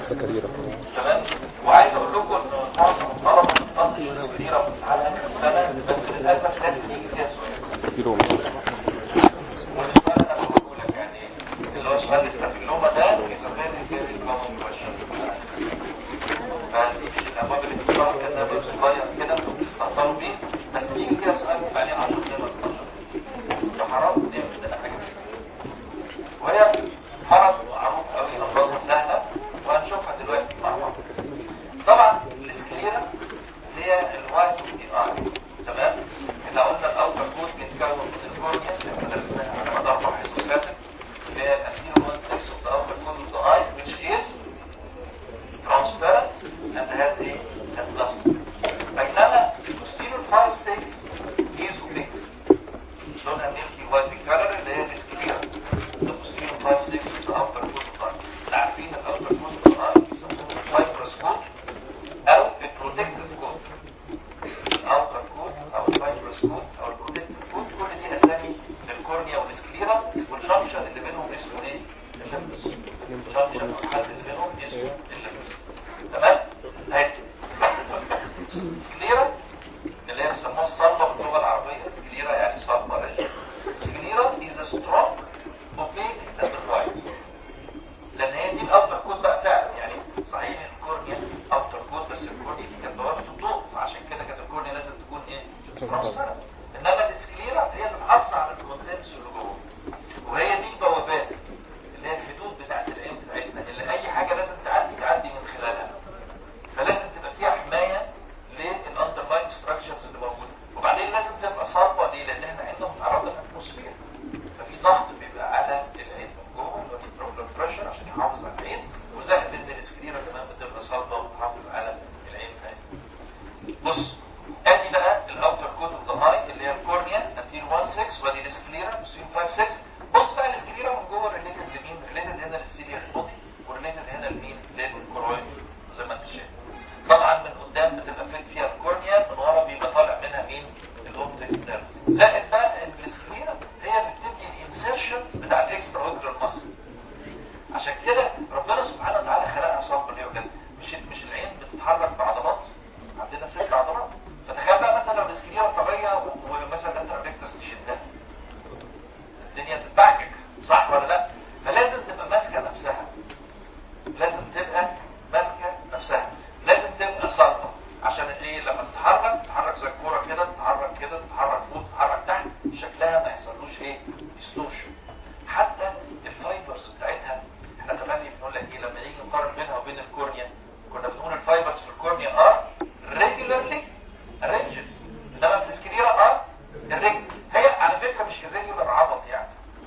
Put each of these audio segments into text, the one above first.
تمام وعايز اقول لكم ان معظم الطلبه بتطنش السكليرا على سنه بس للاسف لازم يجي فيها سؤال والسؤال انا بقول لك يعني اللي هو سؤال الاستافيلوما ده يتغير في الكومن كويشن فدي مش الابواب اللي بتطلع كده صغير كده بتستهتروا بيه بس يجي فيها سؤال عليه 10 سنين 12 فحرام نعمل ده حاجه وهي مرض معروف قوي امراضها سهله وهنشوفها دلوقتي مع بعض طبعا السكليرا هي الوايت دي ار تمام احنا قلنا الاوتر كود بيتكون من الكورنيا اللي درسناها على مدار اربع حصص فاتت اللي هي الانتيرو 1 6 of the outer cone of the eye which is transparent and has a has plastic بينما البوستيريور 5 6 is opaque لونها ميلكي وايت كلر اللي هي السكليرا البوستيريور 5 6 of the outer cone of the eye احنا عارفين الاوتر كود of the eye بيسموه الفايبرس كود او البروتكتيف كود الاوتر كود او الفايبرس كود او البروتكتيف كود كل دي اسامي للكورنيا والسكليرا والجنكشن اللي بينهم اسمه ايه؟ الليمبس الجنكشن الحد اللي بينهم اسمه الليمبس تمام؟ هاي سكليرا اللي هي بيسموها الصلبه باللغه العربيه سكليرا يعني صلبه رجل سكليرا is a strong opaque and white لان هي دي الاوتر كود بقى فعلا يعني صحيح الكورنيا اوتر كود بس الكورنيا دي كانت بوابه الضوء فعشان كده كانت الكورنيا لازم تكون ايه ترانسبيرنت انما السكليرا هي اللي محافظه على الكونتنتس اللي جوه وهي دي البوابات اللي هي الحدود بتاعت العين بتاعتنا اللي اي حاجه لازم تعدي تعدي من خلالها فلازم تبقى فيها حمايه للاندرلاين ستراكشرز اللي موجوده وبعدين لازم تبقى صلبه ليه لان احنا عندنا متعرضه للاتموسفير ففي ضغط بيبقى على العين من جوه اللي هو البروبلم بريشر عشان يحافظ على العين وزائد ان السكليرا كمان بتبقى صلبه وبتحافظ على العين ثاني بص ادي بقى الاوتر كود اوف ذا اي اللي هي الكورنيا انتير 1 6 وادي السكليرا بسين 5 6 بص بقى السكليرا من جوه ريليتد لمين ريليتد هنا للسيليار بودي وريليتد هنا لمين للكرويد زي ما انت شايف طبعا من قدام بتبقى فيت فيها الكورنيا من ورا بيبقى طالع منها مين الاوبتيك نيرف زائد بقى ان السكليرا هي اللي بتدي الانسيرشن بتاع الاكسترا اودرال ماسل عشان كده ربنا سبحانه وتعالى خلقها صلب ليه وكده مش مش العين بتتحرك بعضلات عندنا ست عضلات فتخيل بقى مثلا لو السكليرا طريه ومثلا انت ريكتس تشدها الدنيا تتبعكك صح ولا لا فلازم تبقى ماسكه نفسها لازم تبقى ماسكه نفسها لازم تبقى صلبه عشان ايه لما تتحرك تتحرك زي الكوره كده تتحرك كده تتحرك فوق تتحرك تحت شكلها ما يحصلوش ايه ديستورشن حتى الفايبرز بتاعتها احنا كمان بنقول لك ايه لما يجي نقارن بينها وبين الكورنيا كنا بنقول الفايبرز في الكورنيا ار regularly arranged انما في السكليرا ار irregular هي على فكره مش irregular عبط يعني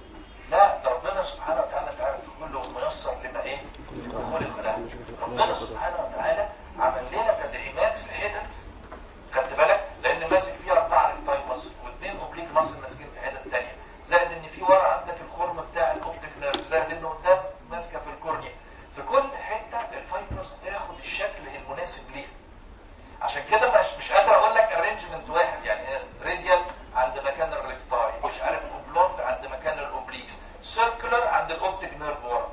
لا ده ربنا سبحانه وتعالى تعالى كله ميسر لما ايه خلق له ربنا سبحانه وتعالى عمل لنا تدعيمات في حتت خدت بالك لان ماسك فيها اربعه ريكتاي مصر واثنين اوبليك مصر ماسكين في حتت ثانيه زائد ان في ورا عندك الخرم بتاع الاوبتيك نيرف زائد انه قدام ماسكه في الكورنيا في كل حته الفايبرز تاخد الشكل المناسب ليها عشان كده مش مش قادر اقول لك ارينجمنت واحد يعني راديال عند مكان الريكتاي مش عارف اوبلونج عند مكان الاوبليكس سيركولر عند الاوبتيك نيرف ورا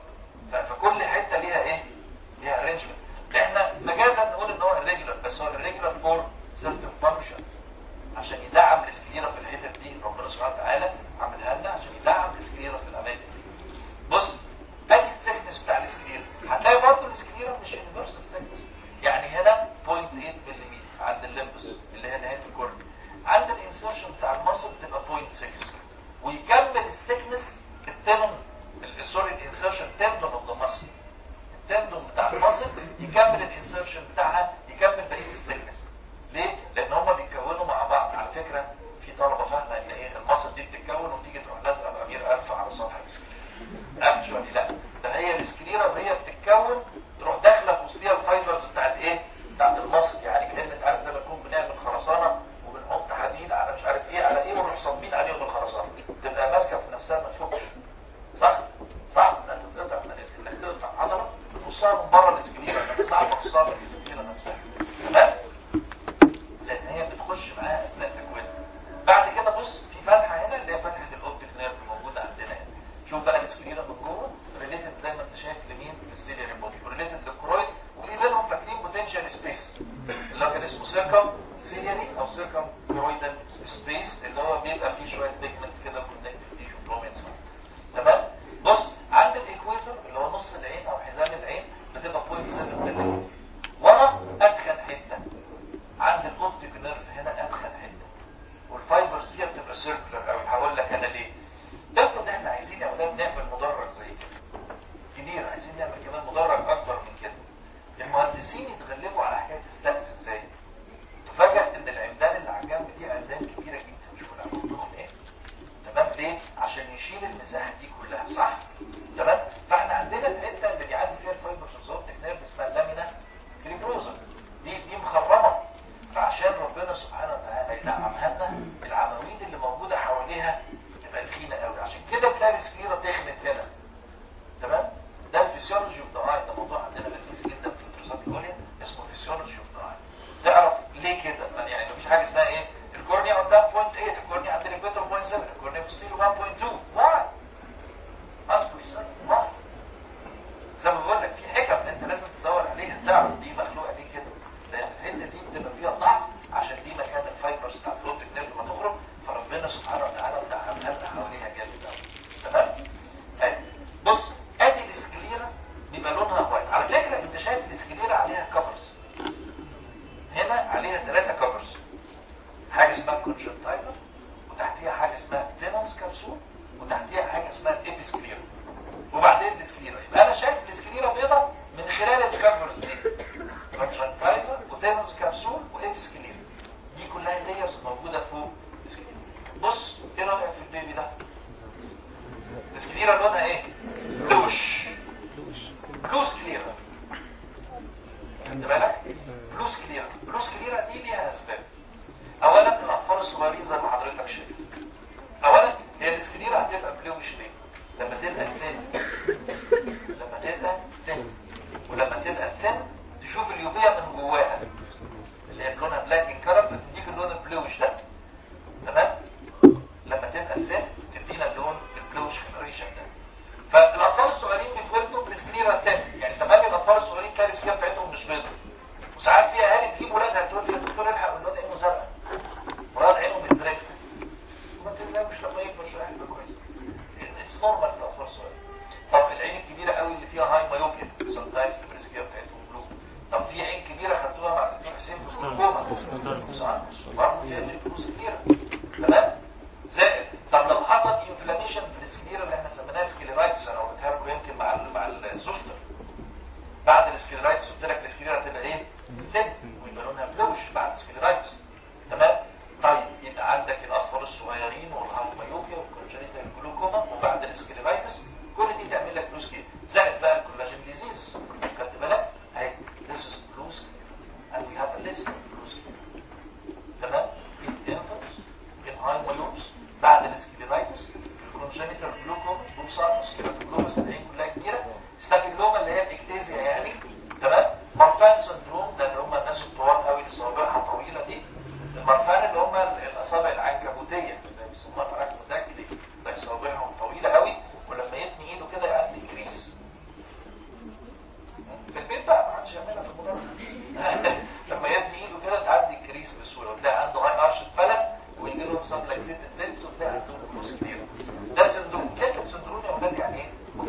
فكل حته ليها ايه ليها ارينجمنت احنا مجازا نقول ان هو irregular بس هو irregular فور certain function عشان يدعم السكليرا في الحتت دي ربنا سبحانه وتعالى عملها لنا عشان يدعم السكليرا في الاماكن دي بص ادي الثيكنس بتاع السكليرا هتلاقي برضه السكليرا مش يونيفرسال ثيكنس يعني هنا 0.8 ملم عند الليمبس اللي هي نهايه الكورن عند الانسرشن بتاع المصل تبقى 0.6 ويكمل الثيكنس التنم سوري الانسرشن تندون اوف ذا ماسل التندون بتاع المصل يكمل الانسرشن بتاعها يكمل بقيه الثيكنس ليه؟ لان هما بيتكونوا مع بعض على فكره في طلبه فاهمه ان ايه المصل دي بتتكون وتيجي تروح لازقه بامير الف على سطح السكليرا اكشوالي لا ده هي السكليرا وهي بتتكون تروح داخله في وسطيها الفايبرز بتاعت ايه؟ بتاعت المصل يعني كده انت عارف زي ما نكون بنعمل خرسانه وبنحط حديد على مش عارف ايه على ايه ونروح صابين عليهم الخرسانه تبقى ماسكه في نفسها ما تفكش صح؟ صح؟ انك تقطع انك تقطع عضله بتقصها من بره السكليرا انك صعب تقصها من السكليرا نفسها تمام؟ لان هي بتخش معاها اثناء تكوينها بعد كده بص في فتحه هنا اللي هي فتحه الاوبتيك نيرف موجوده عندنا هنا شوف بقى السكليرا من جوه ريليتد زي ما انت شايف لمين للسيلياري بودي وريليتد سيركم سيريالي او سيركم كرويدال سبيس اللي هو بيبقى فيه شويه بيجمنت كده كونكتيف تيشو برومينس تمام بص عند الايكويتر اللي هو نص العين او حزام العين بتبقى 0.7 ملم ورا ادخن حته عند الاوبتيك نيرف هنا ادخن حته والفايبرز فيها بتبقى سيركلر او هقول لك انا ليه افرض احنا عايزين يا اولاد نعمل مدرج زي كده كبير عايزين نعمل كمان مدرج اكبر من كده المهندسين يتغلبوا على حكايه السقف ازاي تفاجئ ان العمدان اللي على الجنب دي عمدان كبيره جدا شوف العمود ضخم ايه تمام ليه عشان يشيل المساحه دي كلها صح تمام فاحنا عندنا الحته اللي بيعدي فيها الفايبرز اوبتيك نيرف اسمها اللامينا كريبروزا دي دي مخرمه فعشان ربنا سبحانه وتعالى ينعمها لنا العواميد اللي موجوده حواليها تبقى تخينه قوي عشان كده تلاقي السكيره تخنت هنا تمام ده الفسيولوجي اوف ذا اي ده موضوع عندنا لذيذ جدا في الدراسات العليا اسمه فسيولوجي اوف ذا اي تعرف ليه كده ما يعني مفيش حاجه اسمها ايه الكورنيا قدام 0.8 الكورنيا عند الكويتر 0.7 الكورنيا بوستيريو 1.2 واي اصله يسأل واي زي ما بقول لك في حكم انت لازم تدور عليها تعرف دي مخلوقه ليه كده لان الحته دي بتبقى فيها ضعف عشان دي مكان الفايبرز بتاع البروتين نيرف ما تخرج فربنا سبحانه وتعالى دعمها لنا حواليها جامد قوي تمام اهي بص ادي الاسكليرا بيبقى لونها وايت على فكره انت شايف الاسكليرا عليها كفرز هنا عليها ثلاثه كفرز حاجه اسمها كونجنتايفا وتحتيها حاجه اسمها تينوس كبسول وتحتيها حاجه اسمها الابيسكليرا وبعدين الاسكليرا يبقى انا شايف الاسكليرا بيضة من خلال الكفرز دي كونجنتايفا وتينوس كبسول وابيسكليرا دي كلها لايرز موجوده فوق الاسكليرا بص ايه رايك في البيبي ده الاسكليرا لونها ايه بلوش بلوس كليرا خدت بالك بلوس كليرا بلوس كليرا دي ليها اسباب اولا الاطفال الصغيرين زي ما حضرتك شايف اولا هي الاسكليرا هتبقى بلوش ليه لما تبقى ثن لما تبقى ثن ولما تبقى ثن تشوف اليوفيه من جواها اللي هي لونها بلاك ان كلر بتديك اللون البلوش ده تمام لما تبقى ثن تدينا اللون البلوش كلوريشن ده فالاطفال الصغيرين بيتولدوا بالسكليرا ثن يعني تمام الاطفال الصغيرين تلاقي السكليرا بتاعتهم مش بيضاء وساعات في اهالي تجيب ولادها تقول لي يا دكتور الحق الولاد عينه زرقاء ولاد عينه متركه ما تقلقش لما يكبر شويه هيبقى كويس اتس نورمال في الاطفال الصغيرين طب العين الكبيره قوي اللي فيها هاي مايوبيا سام تايمز البريسكيا بتاعتهم بلو طب في عين كبيره خدتوها مع الدكتور حسين في الجلوكوما صح برضه فيها فلوس كتيره تمام زائد طب لو حصل انفلاميشن في السكليرا اللي احنا سميناها سكليرايتس انا قلتها لكم يمكن مع ال مع الزوستر بعد السكليرايتس قلت لك السكليرا هتبقى ايه؟ ثن ويبقى لونها بلوش بعد السكليرايتس تمام؟ طيب يبقى عندك الاطفال الصغيرين والهايميوبيا والكونجنيتال جلوكوما وبعد السكليرايتس كل دي تعمل لك بلوس كده زائد بقى الكولاجين ديزيز خدت بالك؟ اهي this is blue skin and we have a list of blue skin تمام؟ in infants in high myopes بعد السكليرايتس الكونجنيتال جلوكوما بوصار سكليروما العين كلها كبيره ستافيلوما اللي هي الاكتيزيا يعني تمام مارفان سندروم ده اللي هم الناس الطوال قوي اللي صوابعها طويله دي المارفان اللي هم الاصابع العنكبوتيه اللي بيسموها فراكموتاكلي ده صوابعهم طويله قوي ولما يتني ايده كده يعدي كريس في البيت بقى ما حدش يعملها في المدرج لما يتني ايده كده تعدي الكريس بسهوله وتلاقي عنده هاي ارش فلك ويجي له سبلاكتيت اللينس وتلاقي عنده فلوس كتير ده سندروم كلمه سندروم يا ولاد يعني ايه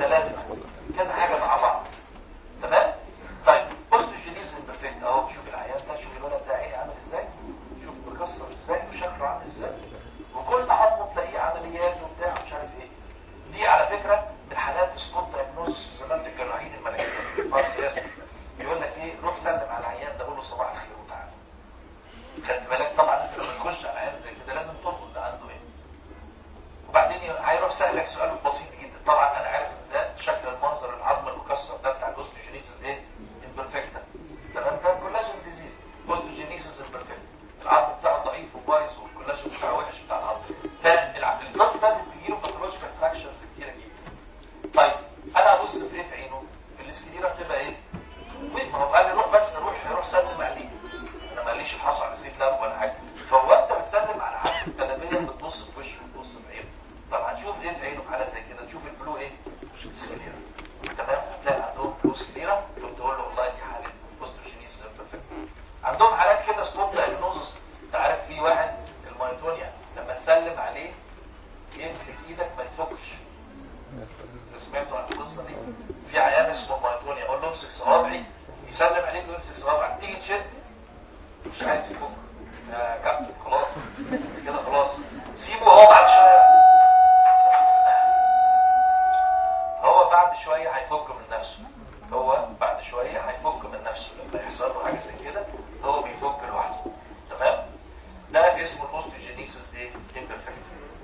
شويه هيفك من نفسه هو بعد شويه هيفك من نفسه لما يحصل له حاجه زي كده هو بيفك لوحده تمام ده اسمه الاوستوجينيسيس ايه امبرفكت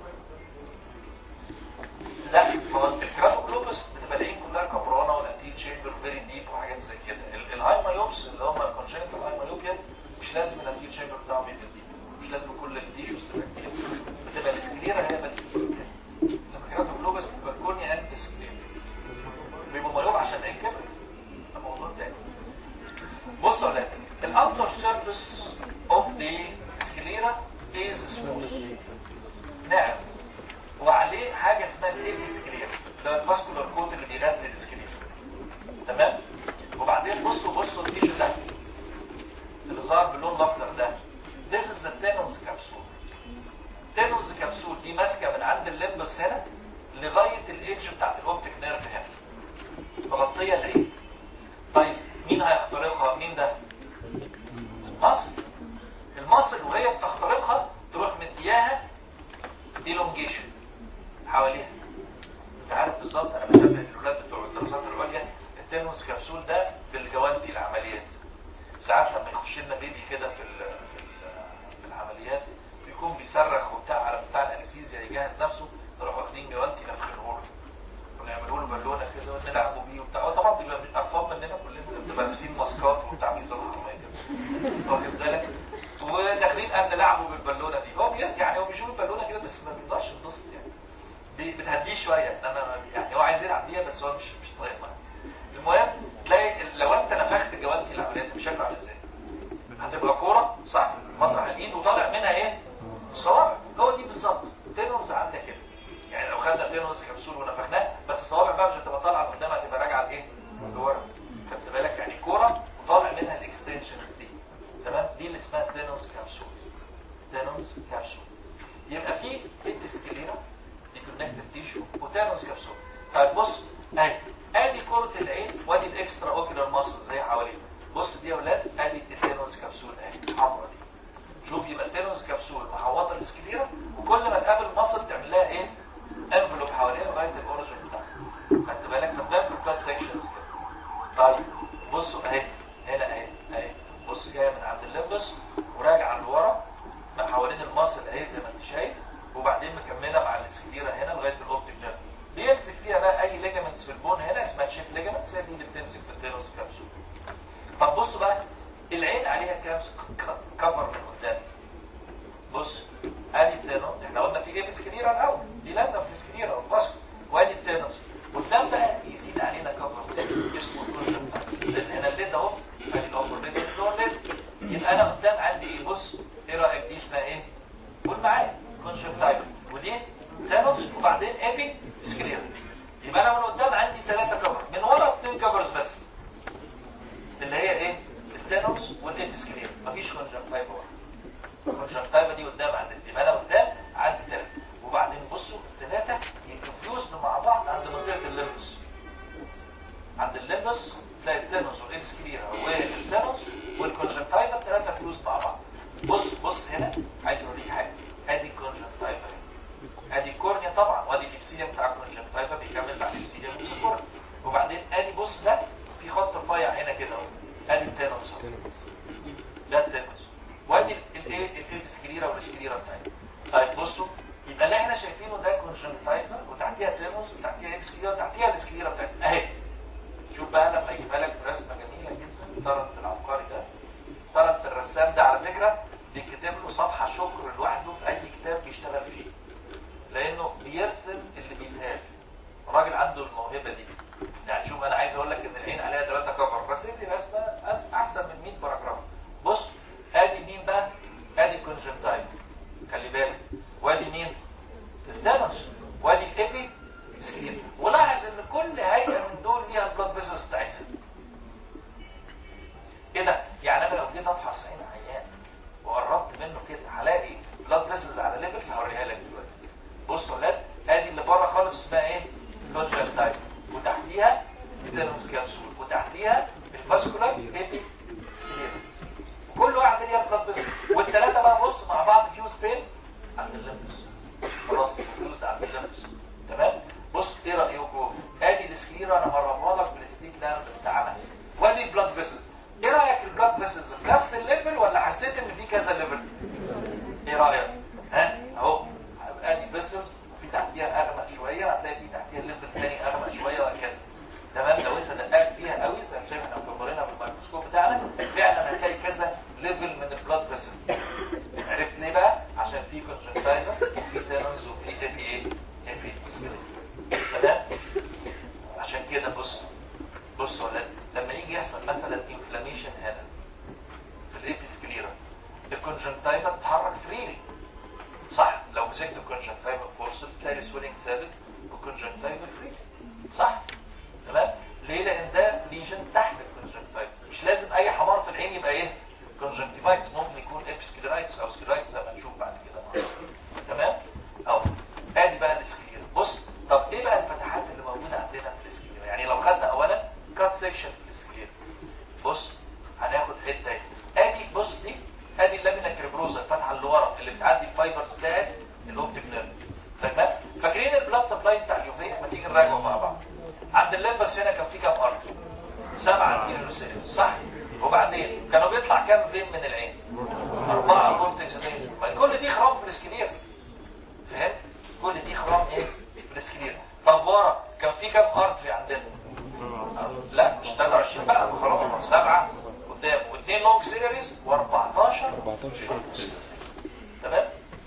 لا هو الكراتوكلوبس بتبقى العين كلها كبرانه والانتيل تشامبر فيري ديب وحاجات زي كده ال- الهاي مايوبس اللي هم الكونجنتال هاي مايوبيا مش لازم الانتيل تشامبر بتاعهم يبقى ديب مش لازم كل التيشوز تبقى ديب بتبقى السكليرا هي بس لما الكراتوكلوبس بتبقى الكورنيا اند سكليرا بيبقوا مايوب عشان العين كبرت ده موضوع تاني بصوا يا ولاد الاوتر سيرفيس اوف ذا سكليرا از سموث ناعم وعليه حاجة اسمها الابيسكلير ده الفاسكولار كود اللي بيغذي السكلير تمام وبعدين بصوا بصوا التيشو ده اللي ظهر باللون الاخضر ده this is the tenons capsule tenons capsule دي ماسكه من عند الليمبس هنا لغايه الايدج بتاعت الاوبتيك نيرف هنا مغطيه العين طيب مين هيخترقها مين ده مصر المصل وهي بتخترقها تروح مدياها elongation حواليها انت عارف بالظبط انا بشبه الاولاد بتوع الدراسات العليا التنس كبسول ده بالجوانتي العمليات ساعات لما يخش لنا بيبي كده في ال في, ال في العمليات بيكون بيصرخ وبتاع على بتاع الانستيزيا يجهز نفسه نروح واخدين جوانتي نفخنه له ونعملوا له بالونه كده ونلعبوا بيه وبتاع وطبعا بيبقى قرفان مننا كلنا بنبقى لابسين ماسكات وبتاع بيظبطوا كده واخد بالك وداخلين قبل لعبوا بالبالونه دي هو بيس يعني هو بيشوف البالونه كده بس ما بيقدرش يتبسط يعني بي- بتهديه شويه انما يعني هو عايز يلعب بيها بس هو مش مش طايق معاها المهم تلاقي ال- لو انت نفخت جوانتي العمليات بشكل عامل ازاي هتبقى كوره صح مطرح الايد وطالع منها ايه صوابع هو دي بالظبط تينوز عامله كده يعني لو خدنا تينوز كبسول ونفخناه بس الصوابع بقى مش هتبقى طالعه قدام هتبقى راجعه لايه لورا خدت بالك يعني كوره وطالع منها الاكستنشن دي تمام دي اللي اسمها تينوز كبسول تينوز كبسول يبقى في انتسكليرا دي كونكتيف تيشو وتينوز كبسول طيب بص اهي ادي كرة العين وادي الاكسترا اوكيولار ماسل زي حواليها بص دي يا ولاد ادي التينوز كبسول اهي حمرا دي شوف يبقى التينوز كبسول محوطه السكليرا وكل ما تقابل ماسل تعمل لها ايه انفلوب حواليها لغايه الاوريجن بتاعها خدت بالك فبتعمل كلات سيكشنز كده طيب بصوا اهي هنا اهي اهي بص جايه من عند اللبس وراجعه لورا ما حوالين الماسل اهي زي ما انت شايف وبعدين مكمله مع السكليرا هنا لغايه الاوبتيك نيرف بيمسك فيها بقى اي ليجامنتس في البون هنا اسمها شيب ليجامنتس هي دي اللي بتمسك في التينوس كابسول طب بصوا بقى العين عليها كام كفر من قدام بص ادي التينوس احنا قلنا في ايه سكليرا الاول دي لازم في سكليرا والبصر وادي التينوس قدام بقى يزيد علينا كفر تاني اسمه الكونجنكتيفا لان هنا الليد اهو ادي الاوبر ليد واللور ليد يبقى انا قدام عندي ايه بص ايه رايك دي اسمها ايه قول معايا كونجنكتيفا ودي تينوس وبعدين ابي سكليرا يبقى انا من قدام عندي ثلاثة كفر من ورا اثنين كفرز بس اللي هي ايه التينوس والابسكلير مفيش كونجنكتيفا ورا الكونجنكتيفا دي قدام عند يبقى انا قدام عندي ثلاثة وبعدين بصوا الثلاثة يكونفيوزن مع بعض عند منطقة الليمبس عند الليمبس تلاقي التينوس والابسكلير والتينوس والكونجنكتيفا الثلاثة فيوز مع بعض بص بص هنا عايز اوريك حاجة ادي الكونجنكتيفا ادي الكورنيا طبعا وادي الابسيليوم بتاع الكونجنكتيفا بيكمل بعد الابسيليوم والسكورة وبعدين ادي بص ده في خط رفيع هنا كده اهو ادي التينوس اهو. ده التينوس وادي الايه السكليرا والسكليرا بتاعتها طيب بصوا يبقى اللي احنا شايفينه ده كونجنكتيفا وتحتيها تينوس وتحتيها السكليرا وتحتيها السكليرا بتاعتها اهي شوف بقى لما يجيبها لك برسمه جميله جدا طرف العبقري ده طرف الرسام ده على فكره بيكتب له صفحه شكر لوحده في اي كتاب بيشتغل فيه لانه بيرسم اللي بيتهاف الراجل عنده الموهبه دي يعني شوف انا عايز اقول لك ان العين عليها ثلاثه كفر بس دي رسمه أس- احسن من 100 باراجراف بص ادي مين بقى ادي كونجنتايف خلي بالك وادي مين التانوس وادي الابي سكرين ولاحظ ان كل هيئه من دول ليها البلاد فيسلز بتاعتها ايه ده يعني انا لو جيت افحص عين عيان وقربت منه كده هلاقي بلاد فيسلز على ليفلز هوريها لك دلوقتي بص يا ولاد ادي اللي بره خالص اسمها ايه كونجنتايف وتحتيها تيرمس كابسول وتحتيها السكليرا انا هربها لك بالستيك لامب بتاعنا وادي البلاد فيسل ايه رايك البلاد فيسلز في نفس الليفل ولا حسيت ان في كذا ليفل ايه رايك ها اهو ادي فيسلز وفي تحتيها اغمق شويه هتلاقي في تحتيها ليفل ثاني اغمق شويه وهكذا تمام لو انت دققت فيها قوي زي ما شايف احنا مكبرينها بالميكروسكوب بتاعنا فعلا هتلاقي كذا ليفل من البلاد فيسلز عرفت ليه بقى عشان في كونجنتايزر وفي تيرنز وفي اي بي ايه اي بي تمام عشان كده بص بص يا ولاد لما يجي يحصل مثلا انفلاميشن هنا في الابيسكليرا الكونجنتايفا تتحرك فريلي صح لو مسكت الكونجنتايفا فورسز تلاقي سويلنج ثابت والكونجنتايفا فريلي صح تمام ليه لان ده ليجن تحت الكونجنتايفا مش لازم اي حمار في العين يبقى ايه كونجنتيفايتس ممكن يكون ابسكليرايتس او سكليرايتس زي ما نشوف بعد كده تمام اهو ادي بقى الاسكليرا بص طب ايه بقى الفتحات اللي موجوده عندنا في الاسكليرا يعني لو خدنا اولا كات سيكشن في الاسكليرا بص هناخد حته اهي ادي بص دي ادي اللامينا كريبروزا الفتحه اللي ورا اللي بتعدي الفايبرز بتاعت الاوبتيك نيرف تمام فاكرين البلاد سبلاي بتاع اليوفيه ما تيجي نراجعه مع بعض عند الليمبس هنا كان في كام ارض سبعة كيلو سيريس صح وبعدين كانوا بيطلع كام فين من العين أربعة كورتكس فين كل دي خرام في الاسكلير فهمت كل دي خرام ايه في الاسكلير طب ورا كان في كام ارض في عندنا لا مش 23 بقى خلاص سبعة قدام واثنين لونج سيريز و14 تمام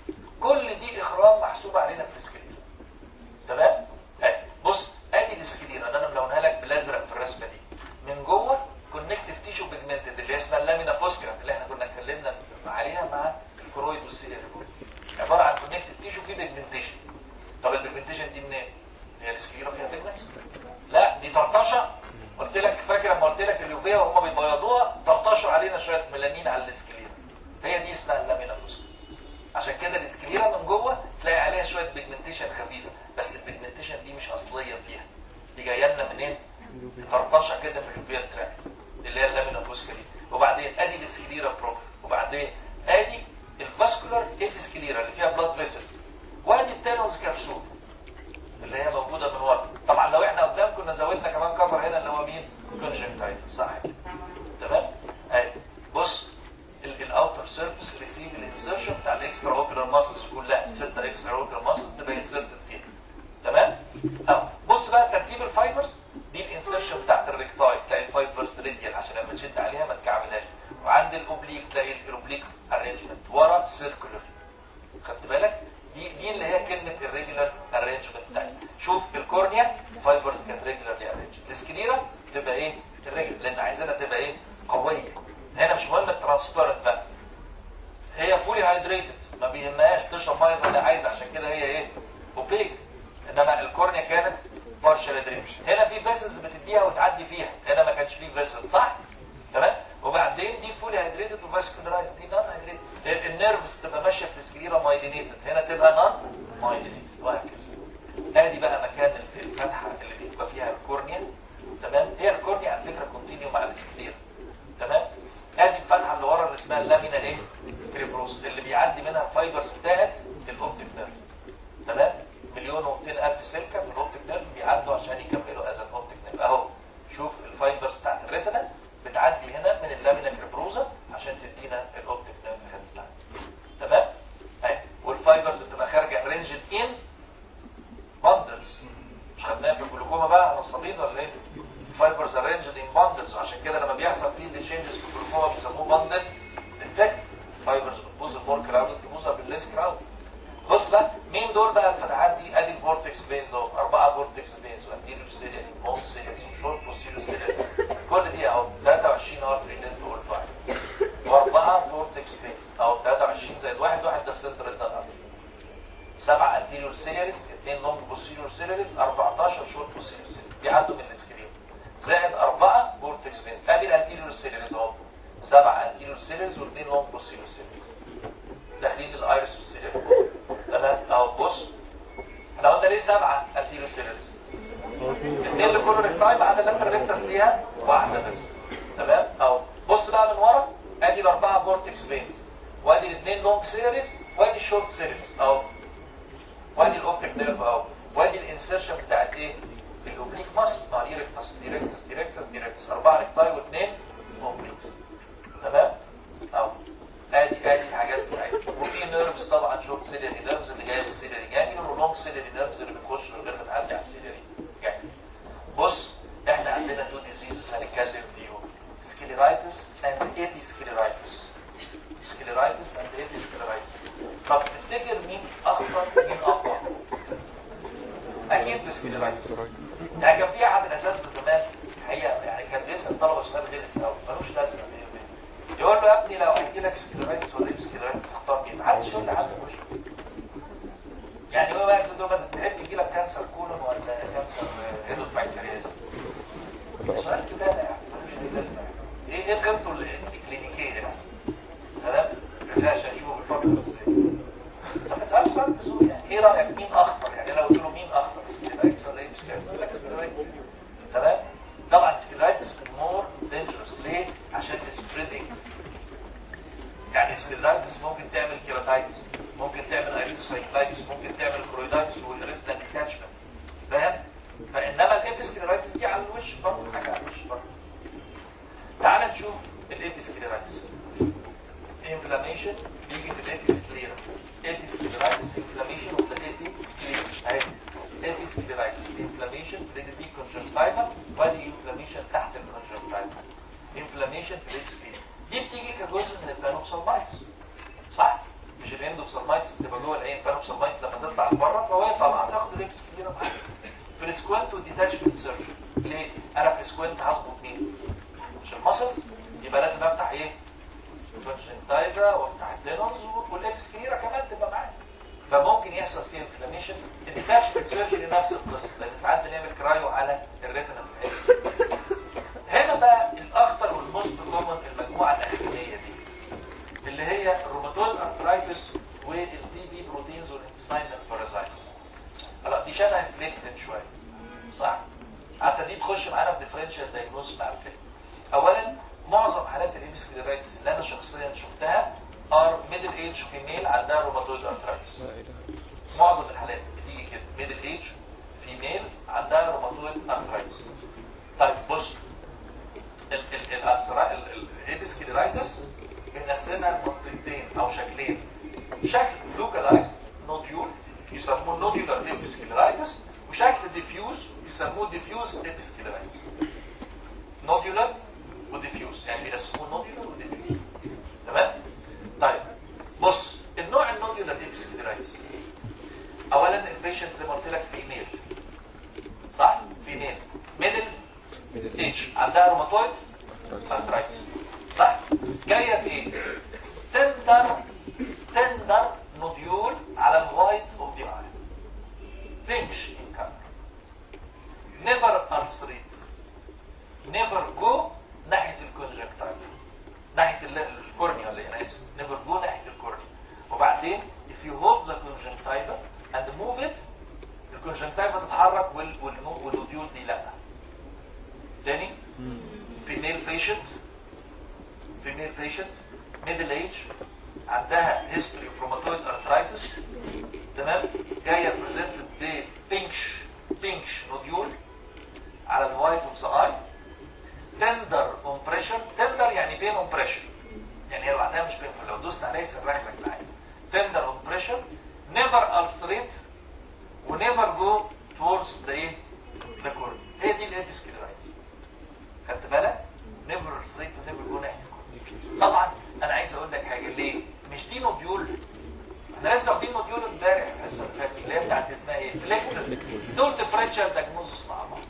كل دي اخرام محسوبة علينا في الاسكلير تمام اهي بص ادي الاسكلير انا ملونها لك بالازرق في الرسمه دي من جوه كونكتيف تيشو بيجمنتد اللي اسمها اللامينا فوسكرا اللي احنا كنا اتكلمنا عليها مع الكرويد والسيليا عباره عن كونكتيف تيشو فيه بيجمنتيشن طب البيجمنتيشن دي منين؟ هي الاسكليرا فيها بيجمنت؟ لا دي طرطشه قلت لك فاكر لما قلت لك اليوفيه وهم بيبيضوها طرطشوا علينا شويه ميلانين على الاسكليرا هي دي اسمها اللامينا فوسكرا عشان كده الاسكليرا من جوه تلاقي عليها شويه بيجمنتيشن خفيفه بس البيجمنتيشن دي مش اصليه فيها دي جايه لنا منين؟ طرطشه كده في البير تراك اللي هي اللامينا فوسكا دي وبعدين ادي الاسكليرا بروف وبعدين ادي الفاسكولار ابيسكليرا اللي فيها بلاد فيسل وادي التالونز كبسول اللي هي موجوده من ورا طبعا لو احنا قدام كنا زودنا كمان كفر هنا اللي هو مين كونجنكتايف صح كده تمام ادي بص الاوتر سيرفيس ريسيف الانسرشن بتاع الاكسترا اوبيلار ماسلز كلها ستة اكسترا اوبيلار ماسلز تبقى انسرتد فيها تمام اهو بص بقى ترتيب الفايبرز دي الانسرشن بتاعت الريكتاي تلاقي الفايبرز ريديال عشان لما تشد عليها ما تكعبلهاش وعند الاوبليك تلاقي الاوبليك ارينجمنت ورا سيركولر خدت بالك دي دي اللي هي كلمه الريجولار ارينجمنت بتاعتي شوف الكورنيا فايبرز كانت ريجولارلي ارينج السكليرا تبقى ايه الريجولار لان عايزينها تبقى ايه قويه هنا مش مهم الترانسبيرنت بقى هي فولي هايدريتد ما بيهمهاش تشرب ميه زي ما عايزه عشان كده هي ايه اوبيك انما الكورنيا كانت بارشال درينج هنا في فيسلز بتديها وتعدي فيها هنا ما كانش فيه فيسل صح تمام وبعدين دي فولي هايدريتد وفاسكولارايز دي نون هايدريتد النيرفز تبقى ماشيه في السكليرا مايلينيتد هنا تبقى نون مايلينيتد وهكذا ادي بقى مكان الفتحه اللي بتبقى فيها الكورنيا تمام هي الكورنيا على فكره كونتينيو مع السكليرا تمام ادي الفتحه اللي ورا اللي اسمها اللامينا ايه كريبروس اللي بيعدي منها الفايبرز بتاعت الاوبتيك نيرف تمام مليون و الف سلكه من الاوبتيك نيرف بيعدوا عشان يكملوا اذا الاوبتيك نيرف اهو شوف الفايبرز بتاعت الريتنا بتعدي هنا من اللامينا كريبروزا عشان تدينا الاوبتيك نيرف هيد تمام اهي والفايبرز بتبقى خارجه رينجد ان باندلز مش خدناها في الجلوكوما بقى نصابين ولا ايه فايبرز ارينجد ان باندلز عشان كده لما بيحصل فيه تشينجز في الجلوكوما بيسموه باندل افكت فايبرز بتبوظ البور كراود تبوظها بالليس كراود بص بقى مين دول بقى الفتحات دي ادي الفورتكس بينز اهو اربعه فورتكس بينز وانتيريور سيريال مون سيريال شورت بوستيريور سيريال كل دي اهو 23 ارتري لينز اول فايف واربعه فورتكس بينز اهو 23 زائد واحد واحد ده السنترال ده سبعه انتيريور سيريالز اثنين لونج بوستيريور سيريالز 14 شورت بوستيريور سيريالز بيعدوا من السكرين زائد اربعه فورتكس بينز ادي الانتيريور سيريالز اهو سبعه انتيريور سيريالز واثنين لونج بوستيريور سيريالز داخلين الايرس والسيريال تمام اهو بص احنا قلنا ليه سبعه انتيريور سيريالز اثنين لكل ريكتايل بعد اللاتر ريكتس ليها واحده بس تمام اهو بص بقى من ورا ادي الاربعه فورتكس بينز وادي الاثنين لونج سيريز وادي الشورت سيريز اهو وادي الاوبتيك نيرف اهو وادي الانسرشن بتاعت ايه الاوبليك ماسل ما هي يعني كان في احد الاساتذه زمان الحقيقه يعني كان بيسال طلبه سؤال غير قوي ملوش لازمه يقول له يا ابني لو هيجي لك سكليرايتس ولا سكليرايتس تختار مين؟ محدش يقول لي حد مش يعني هو بقى يقول له تحب يجي لك كانسر كولون ولا كانسر هيدوس بنكرياس سؤال كده يعني ملوش اي لازمه ايه ايه قيمته الكلينيكيه يعني تمام؟ لا شايفه بالفضل بس طب اسال سؤال بسهوله يعني ايه رايك مين اخطر يعني لو قلت له مين اخطر سكليرايتس ولا ايه سكليرايتس يقول لك سكليرايتس تمام طبعا سكليرايتس مور دينجرس ليه عشان سبريدنج يعني سكليرايتس ممكن تعمل كيراتايتس ممكن تعمل ايريثروسايكلايتس ممكن تعمل كرويدايتس والريزنت كاتشمنت فاهم فانما الابيسكليرايتس دي على الوش برضه حاجه على الوش برضه تعال نشوف الابيسكليرايتس انفلاميشن بيجي في الابيسكليرا ابيسكليرايتس انفلاميشن اوف ذا ابيسكليرا اهي ابيسكليرايتس انفلاميشن في دي كونجنكتيفا وادي انفلاميشن تحت الكونجنكتيفا انفلاميشن في الابيسكليرا دي بتيجي كجزء من البانوبسالمايتس صح مش الاندوبسالمايتس تبقى جوه العين بانوبسالمايتس لما تطلع لبره فهي طالعه تاخد الابيسكليرا معاك في السكوانت والديتاشمنت سيرجري ليه انا في السكوانت هظبط مين مش المصل يبقى لازم افتح ايه كونجنكتيفا وافتح التينوز والابيسكليرا كمان تبقى معايا فممكن يحصل فيه انفلاميشن الديتاشمنت سيرجري نفس القصه لان ساعات بنعمل كرايو على الريتنا في العين هنا بقى الاخطر والموست كومن المجموعه الاخرانيه دي اللي هي الروماتويد ارثرايتس والتي بي بروتينز والانتستاينال بارازايتس هلا دي شبه انفليكتد شويه صح حتى دي تخش معانا في ديفرنشال دايجنوز مع الفيلم اولا معظم حالات الابيسكليرايتس اللي انا شخصيا شفتها ار ميدل ايج فيميل عندها روماتويد ارثرايتس معظم الحالات بتيجي كده ميدل ايج فيميل عندها روماتويد ارثرايتس طيب بص الابيسكليرايتس بنقسمها لمنطقتين او شكلين شكل لوكالايز نوديول يسموه نوديولار ابيسكليرايتس وشكل ديفيوز يسموه ديفيوز ابيسكليرايتس نوديولار وديفيوز يعني بيقسموه نوديولار وديفيوز تمام طيب بص النوع النوديولار ابيسكليرايتس اولا البيشنت زي ما قلت لك فيميل صح فيميل ميدل ايج عندها روماتويد ارثرايتس صح جايه في ايه تندر تندر نوديول على الوايت اوف ذا اي بينش ان كلر نيفر ulcerate نيفر جو ناحيه الكونجكتيفا ناحيه الكورنيا ولا انا اسف نيفر جو ناحيه الكورنيا وبعدين if you hold the conjunctiva and move it الكونجكتيفا تتحرك وال والنوديول دي لا تاني female patient female patient middle age عندها history of rheumatoid arthritis تمام جايه presented ب pinch pinch nodule على الوايت اوف ذا اي tender on pressure tender يعني pain on pressure يعني هي لوحدها مش painful لو دوست عليها يسرح لك العين tender on pressure never ulcerate و never go towards the ايه the cornea هي دي الابيسكليرايتس خدت بالك never ulcerate و never go ناحيه طبعا انا عايز اقول لك حاجه ليه مش دي نوديول احنا لسه واخدين نوديول امبارح الحصه اللي فاتت اللي هي بتاعت اسمها ايه فليكتر دول ديفرنشال دايجنوزس مع بعض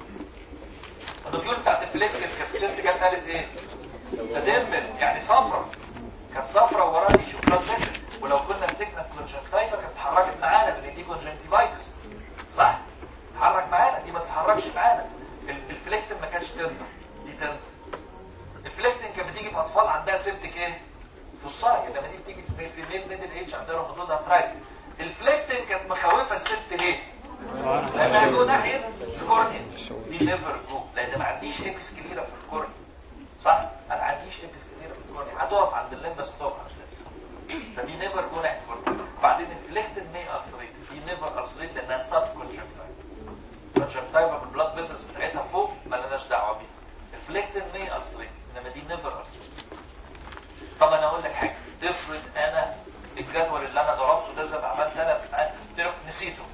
النوديول بتاعت الفليكتر كانت الست جت قالت ايه تدمر يعني صفرة كانت صفرة ووراها دي شوكولاتة ولو كنا مسكنا الكونجنكتيفا كانت اتحركت معانا لان دي كونجنكتيفايتس صح اتحرك معانا دي ما تتحركش معانا الفليكتر ما كانش تندر دي تندر الفليكتنج كانت بتيجي في اطفال عندها سيبتك ايه فصاية لما دي بتيجي في في ميل ميدل ايج عندها روماتويد ارثرايتس الفليكتنج كانت مخوفه الست ليه لانها جو ناحيه الكورنيا دي نيفر جو لان ما عنديش اكس كبيره في الكورنيا صح انا ما عنديش اكس كبيره في الكورنيا هتقف عند اللمبس تقف عند اللمبس فدي نيفر جو ناحيه الكورنيا بعدين الفليكتنج مي ارثريت دي نيفر ارثريت لانها سب كونجكتيفا كونجكتيفا في البلاد فيسلز بتاعتها فوق ما لناش دعوه بيها الفليكتنج مي ارثريت انما دي نيفر ارثريت طب انا اقول لك حاجه تفرض انا الجدول اللي انا ضربته ده زي ما عملت انا تعرف نسيته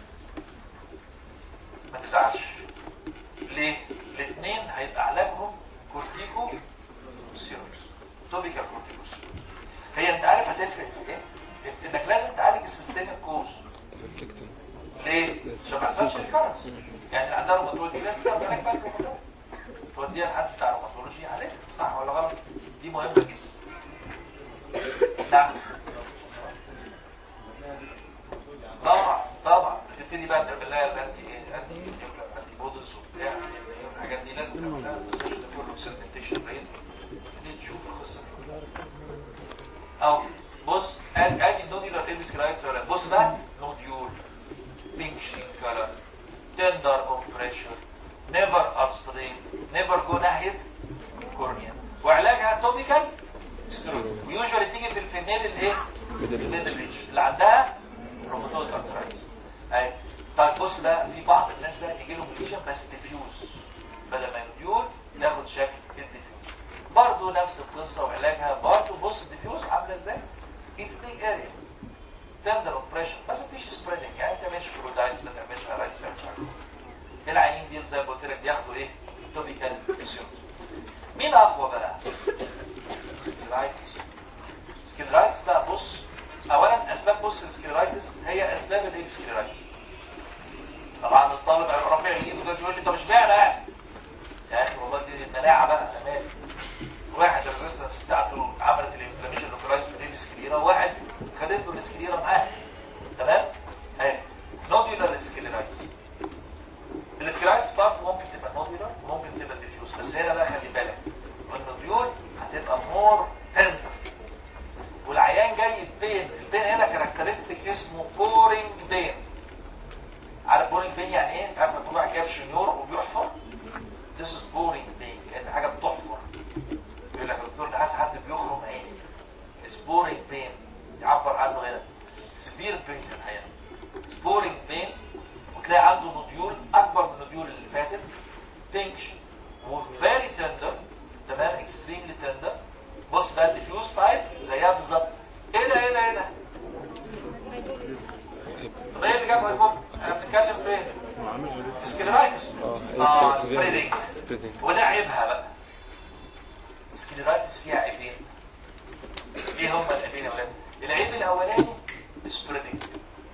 ما تزعلش ليه الاثنين هيبقى علاجهم كورتيكو سيروس توبيكال كورتيكو سيروس هي انت عارف هتفرق في ايه انك لازم تعالج السيستم الكوز ليه عشان ما يحصلش الكرنس يعني اللي عندها روماتويد ودي لسه بالك بقى توديها لحد بتاع الروماتولوجي عليك صح ولا غلط دي مهمه جدا نعم طبعا طبعا بتبتدي بقى تعمل لها الانتي ايه انتي انتي بودز وبتاع الحاجات دي لازم تعملها بس عشان تكون له سيرتيفيكيشن ريت تبتدي تشوف القصه او بص ادي ادي النوديولار ايبسكرايتس ولا بص ده نوديول pink sheet color tender compression never upstream never go ناحية كورنيا وعلاجها توبيكال ويوجوالي تيجي في الفيميل الايه الميدل ريتش اللي عندها روماتويد ارثرايتس اهي طيب بص ده في بعض الناس بقى يجي لهم ليجن بس ديفيوز بدل ما يديول ياخد شكل الديفيوز برضه نفس القصه وعلاجها برضه بص الديفيوز عامله ازاي اتس بيج اريا تندر اوبريشن بس مفيش سبريدنج يعني انت مش كلودايتس ما تعملش رايس العينين دي زي ما قلت لك بياخدوا ايه توبيكال فيسيوم مين اقوى بقى سكلرايتس سكلرايتس بقى بص اولا اسباب بص السكلرايتس هي اسباب الايه سكلرايتس طبعا الطالب رافع ايده ده يقول لي طب اشمعنى يعني يا اخي والله دي المناعه بقى انا مالي واحد الريزستنس بتاعته عملت الانفلاميشن لوكرايز في السكليرا وواحد خدت له السكليرا معاه تمام اهي نوديولار سكليرايتس السكليرايتس برضه ممكن تبقى نوديولار وممكن تبقى ديفيوز بس هنا بقى خلي بالك النوديول هتبقى مور تندر والعيان جاي بين البين هنا كاركترستيك اسمه بورينج بين عارف بورينج بين يعني ايه؟ عارف لما واحد جايب شنيور وبيحفر This is boring pain كأن حاجة بتحفر يقول لك الدكتور ده حاسس حد بيخرم عيني It's boring pain يعبر عنه هنا severe pain في الحياة boring pain وتلاقي عنده نوديول أكبر من النوديول اللي فاتت pinkish و very tender تمام extremely tender بص بقى diffuse type زيها بالظبط ايه ده ايه ده ايه ده طب ايه اللي جاب هيفوق احنا بنتكلم في ايه سكليرايتس اه سبريدنج وده عيبها بقى سكليرايتس فيها عيبين ايه هما العيبين يا ولاد العيب الاولاني سبريدنج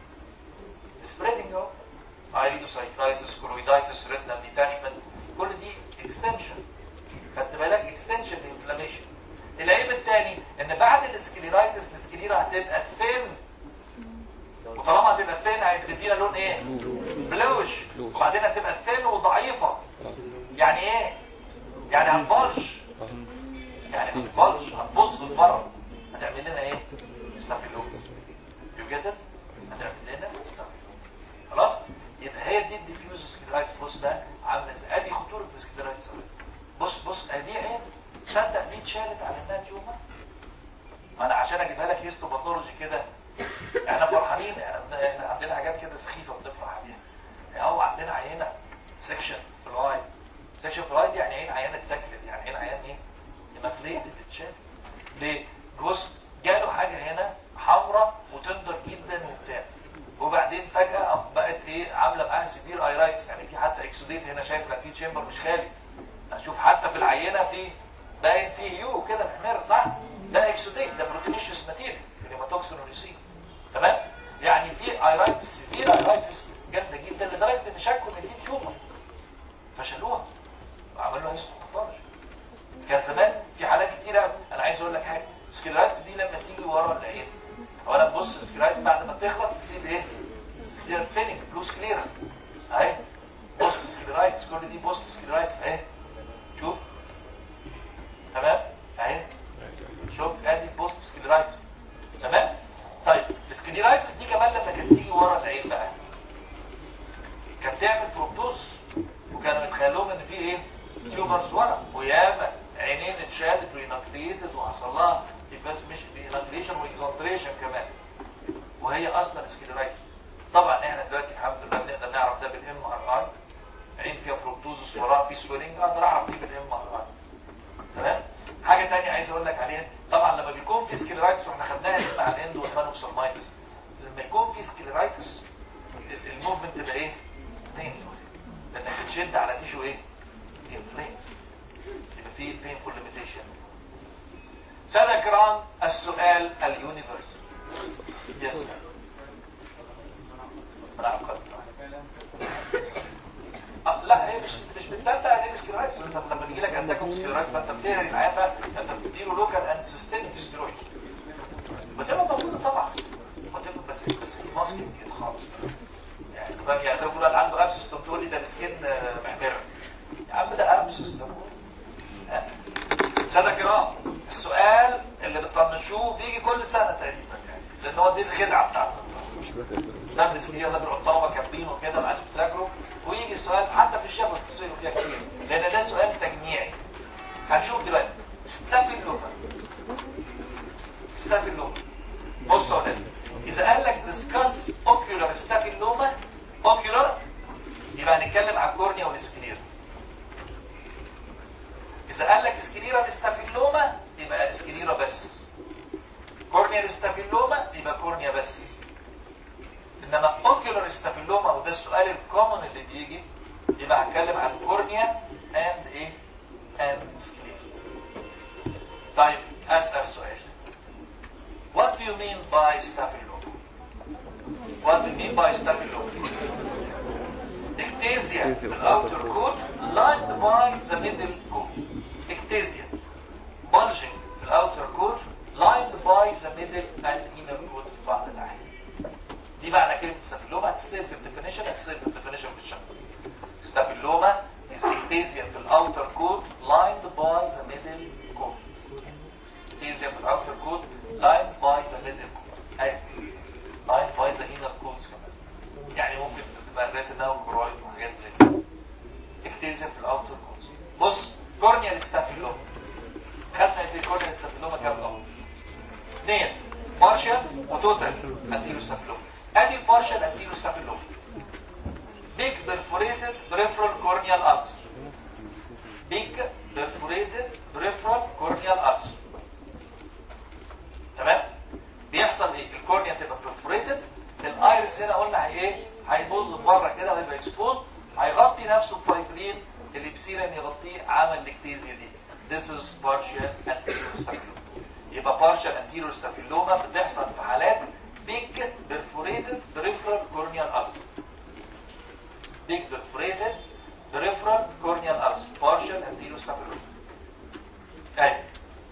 سبريدنج اهو ايريدوسايتايتس كرويدايتس ريتنال ديتاشمنت كل دي اكستنشن خدت بالك اكستنشن انفلاميشن العيب الثاني ان بعد السكليرايتس السكليرا هتبقى ثين وطالما هتبقى ثين هتدينا لون ايه بلوش وبعدين هتبقى ثين وضعيفه يعني ايه يعني هتبلش يعني هتبلش هتبص لبره هتعمل لنا ايه ستافيلوك يو جيت هتعمل لنا ستافيلوك خلاص يبقى هي دي الديفيوز سكليرايتس بص ده عامل ادي خطوره السكليرايتس بص بص ادي عين تصدق دي اتشالت على انها تيومر ما انا عشان اجيبها لك هيستوباثولوجي كده احنا فرحانين احنا احنا عندنا حاجات كده سخيفه بنفرح بيها يعني هو عندنا عينه سكشن فلاي سكشن فلاي دي يعني عين عينه اتاكلت يعني عين عيان ايه مفليتد اتشال ليه بص جاله حاجه هنا حمراء وتندر جدا وبتاع وبعدين فجاه بقت ايه عامله معاها سيفير ايرايتس يعني في حتى اكسوديت هنا شايف لك في تشامبر مش خالي هشوف حتى في العينه في باين فيه يو كده محمر صح ده اكسوديت ده بروتينيشيوس ماتيريال الهيماتوكسين والريسين تمام يعني في ايرايتس سيفير ايرايتس جامده جدا لدرجه ان شكوا ان دي تيومر فشلوها وعملوا لها هيستوباثولوجي كان زمان في حالات كتيره انا عايز اقول لك حاجه السكليرايتس دي لما تيجي ورا العين اولا بص السكليرايتس بعد ما تخلص تسيب ايه سكلير فينينج بلو سكليرا اهي بص سكليرايتس كل دي بص سكليرايتس اهي شوف تمام اهي شوف ادي بوست سكليرايتس تمام طيب السكليرايتس دي كمان لما كانت تيجي ورا العين بقى كانت تعمل بروبتوز وكانوا يتخيلوهم ان في ايه تيومرز ورا وياما عينين اتشالت وينقليتد وحصل لها بس مش بينقليشن واكزنتريشن كمان وهي اصلا سكليرايتس طبعا احنا دلوقتي الحمد لله بنقدر نعرف ده بالام ار اي عين فيها بروبتوزس وراها في سويلنج اقدر اعرف دي بالام ار اي تمام حاجه ثانيه عايز اقول لك عليها طبعا لما بيكون في سكليرايتس واحنا خدناها مع الاندو والمانوكسالمايتس لما يكون في سكليرايتس الموفمنت تبقى ايه بينفول لانك بتشد على تيشو ايه انفليم يبقى في بينفول ليميتيشن سنكران السؤال اليونيفرس يس لا هي مش مش بتتبع عليه سكيرويدز انت لما بيجي لك عندكم سكيرويدز فانت بتهري العافه انت بتديله لوكال اند سيستميك ستيرويد بتبقى موجوده طبعا بتبقى بس بس في ماسكينج خالص يعني طبعا يعني لو فلان عنده ابسس تقول لي ده السكين محمر يا عم ده ابسس سنة كرام السؤال اللي بتطنشوه بيجي كل سنة تقريبا يعني لان هو دي الخدعة بتاعته ده الاسكيريا ده بيبقوا الطلبة كاتبينه كده ما عادش بتذاكروا ويجي السؤال حتى في الشفا بتصيروا فيها كتير لان ده سؤال تجميعي هنشوف دلوقتي ستافيلوما ستافيلوما بصوا هنا اذا قال لك discuss ocular staphyloما ocular يبقى هنتكلم على الكورنيا والسكليرا اذا قال لك سكليرا ستافيلوما يبقى سكليرا بس كورنيا ستافيلوما يبقى كورنيا بس انما اوكيولار ستافيلوما وده السؤال الكومن اللي بيجي يبقى هتكلم عن كورنيا اند ايه اند سكليرا طيب اسال سؤال What do you mean by staphyloma? What do you mean by staphyloma? Ectasia, the outer coat, lined by the middle coat. Ectasia, bulging, the outer coat, lined by the middle and inner coat في بعض الأحيان. دي معنى كلمة ستافيلوما هتستيل في الديفينيشن هتستيل في الديفينيشن في الشكل. ستافيلوما is ectasia في outer coat lined by the middle coat. ectasia في outer coat lined by the middle coat. أيوة. lined by the inner coat كمان. يعني ممكن تبقى ريتنا وكرويد وحاجات زي كده. ectasia في الاوتر كوت. بص كورنيال ستافيلوما. خدنا في كورنيال ستافيلوما كام لون؟ اثنين بارشال وتوتال انتيرو ستافيلوما. ادي البارشال انتيرو ستافيلوما. big perforated peripheral corneal ulcer. big perforated peripheral corneal ulcer. تمام؟ بيحصل ايه؟ الكورنيا تبقى perforated الايرس هنا قلنا هي ايه؟ هيبوظ بره كده ويبقى اكسبوز هيغطي نفسه بفايبرين اللي بسيرن يغطيه عمل الاكتيزيا دي. This is partial anterior staphyloma. يبقى partial anterior staphyloma بتحصل في حالات big perforated peripheral corneal ulcer. big perforated peripheral corneal ulcer. partial anterior staphyloma. اهي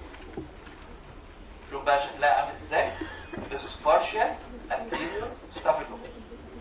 شوف بقى شكلها عامل ازاي this is partial anterior staphyloma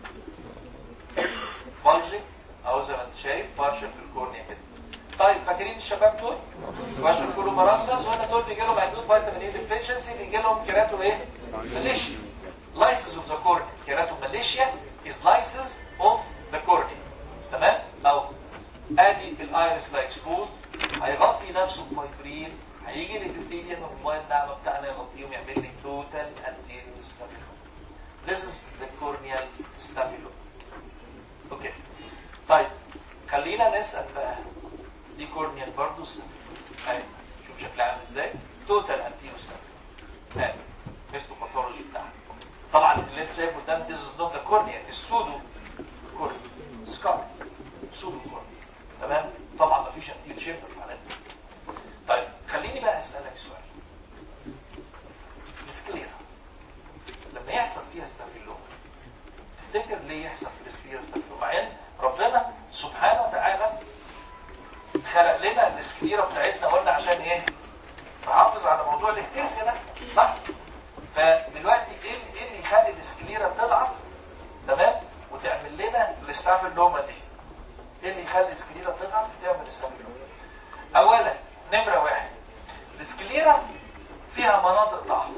bulging اهو زي ما انت شايف partial في الكورنيا كده طيب فاكرين الشباب دول باشر كله مراسمس وهنا دول بيجي لهم عدود فيتامين اي ديفيشنسي بيجي لهم كيراتو ايه ماليشيا لايسز اوف ذا كورنيا كيراتو ماليشيا از لايسز اوف ذا كورنيا تمام اهو ادي الايرس لا اكسبوز هيغطي نفسه بفايبرين هيجي الابتديان والموبايل الناعمه بتاعنا يغطيهم يعمل لي توتال anterior staphyloma This is the corneal staphyloma اوكي طيب خلينا نسأل بقى دي كورنيال برضه staphyloma ايوه شوف شكلها عامل ازاي توتال anterior staphyloma ايوه هيستوباثولوجي بتاعها طبعا اللي انت شايفه قدام this is not the cornea it's pseudo cornea scar pseudo cornea تمام طبعا مفيش anterior chamber في حالات دي طيب خليني بقى اسالك سؤال السكليرا لما يحصل فيها ستافيلوما تفتكر ليه يحصل في السكليرا ستافيلوما مع ان ربنا سبحانه وتعالى خلق لنا السكليرا بتاعتنا قلنا عشان ايه نحافظ على موضوع الاكتيفيا ده صح فدلوقتي ايه ايه اللي يخلي السكليرا تضعف تمام وتعمل لنا الاستافيلوما دي ايه اللي يخلي السكليرا تضعف وتعمل الاستافيلوما اولا نمرة واحد السكليرا فيها مناطق ضعف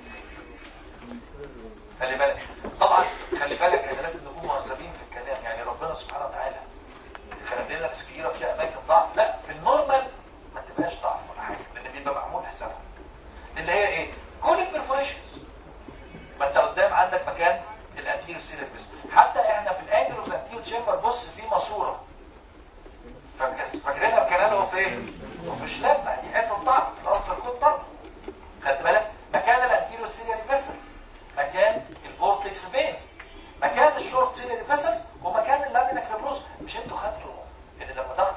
خلي بالك طبعا خلي بالك احنا لازم نكون مهذبين في الكلام يعني ربنا سبحانه وتعالى خلق لنا السكليرا فيها اماكن ضعف لا في النورمال ما تبقاش ضعف ولا حاجه لان بيبقى معمول حسابها اللي هي ايه كل البرفوريشنز ما انت قدام عندك مكان الانتيريو سيرفيس حتى احنا في الانجلوز انتيريو تشامبر بص في ماسوره فاكرينها الكلام هو فين وفي شلابة دي حته ضعف الاصل الكود برضه خدت بالك مكان الانتيريو سيريال فيسل مكان الفورتكس فين مكان الشورت سيريال فيسل ومكان اللامينا كريبروس مش انتوا خدتوا ان لما ضغط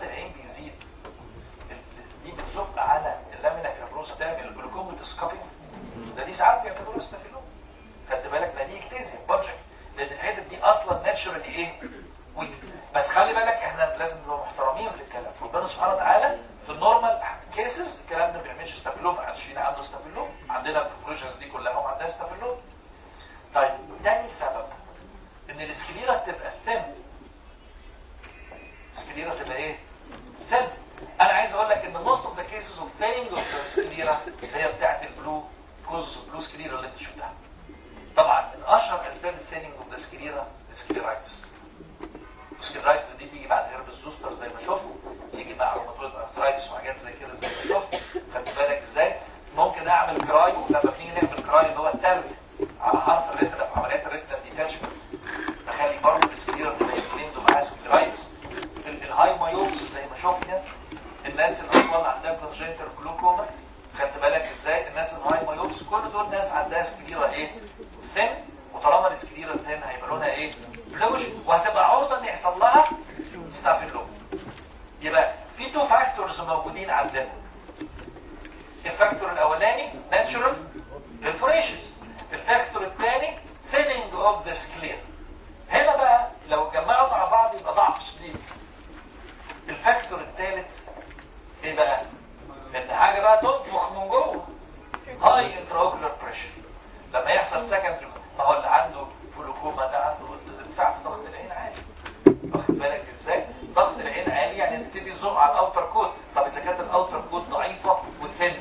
صميم للكلام ربنا سبحانه وتعالى في النورمال كيسز الكلام ده ما بيعملش ستافيلوم عشان عنده ستافيلوم عندنا البروجنز دي كلها هم عندها ستافيلوم طيب تاني سبب ان الاسكليرا تبقى ثن الاسكليرا تبقى ايه ثن انا عايز اقول لك ان most of the cases of thinning of the سكليرا هي بتاعت البلو كوز بلو سكليرا اللي انت شفتها طبعا من اشهر اسباب الثيننج اوف ذا سكليرا السكليرايتس السكليرايتس دي بيجي بعد هرب الزوستر زي ما شفنا يجي مع روماتويد ارثرايتس وحاجات زي كده زي ما شفنا خدت بالك ازاي ممكن اعمل كراي لما بنيجي نعمل كراي اللي هو التربي على حرف الريتنا في عمليات الريتنا ديتاتشمنت تخلي برضه السكليرا تبقى يكلمد معاها سكليرايتس الهاي مايوبس زي ما شفنا الناس اللي اصلا عندها كونجنتال جلوكوما خدت بالك ازاي الناس الهاي مايوبس كل دول ناس عندها سكليرا ايه ثين وطالما السكليرا ثين هيبقى لونها ايه بلوش وهتبقى عرضه ان يحصل لها ستافيلوم يبقى في تو فاكتورز موجودين عندنا الفاكتور الاولاني ناتشورال perforations الفاكتور الثاني thinning of the sclera هنا بقى لو اتجمعوا مع بعض يبقى ضعف شديد الفاكتور الثالث ايه بقى ان حاجه بقى تنفخ من جوه هاي انتراوكولار بريشر لما يحصل سكند ما هو اللي عنده فلوكوما ده عنده ارتفاع في ضغط العين عالي واخد بالك ازاي ضغط العين عالي يعني تبتدي تزق على الاوتر كود طب اذا كانت الاوتر كود ضعيفه وثن